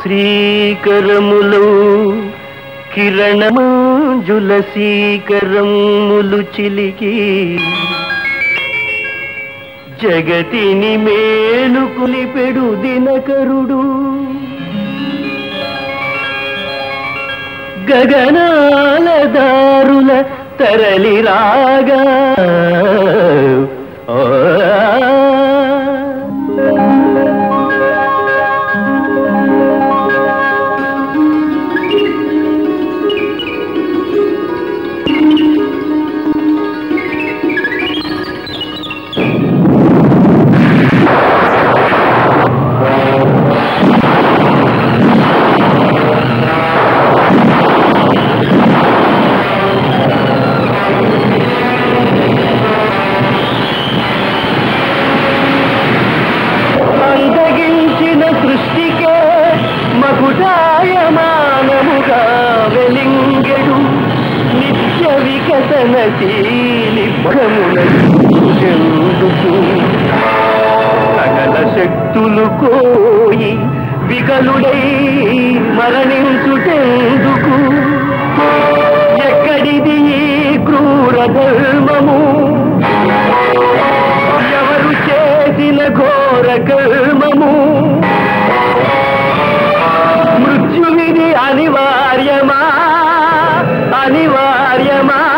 శ్రీకరములో కిరణమంజుల సీకరములు చిలికి జగతిని మేలు కులిపెడు దినకరుడు గగనాల దారుల తరలి రాగా ఆ. అందగించిన సృష్టికే మకుటాయమానముగా వెలింగెడు నిత్య వికసనశీలి భ్రములకు సకల శక్తులు కోయి వికలుడై మరణించుటెందుకు ఎక్కడిది ఈ క్రూర ధర్మము ఎవరు చేసిన ఘోర కర్మము మృత్యువిధి అనివార్యమా అనివార్యమా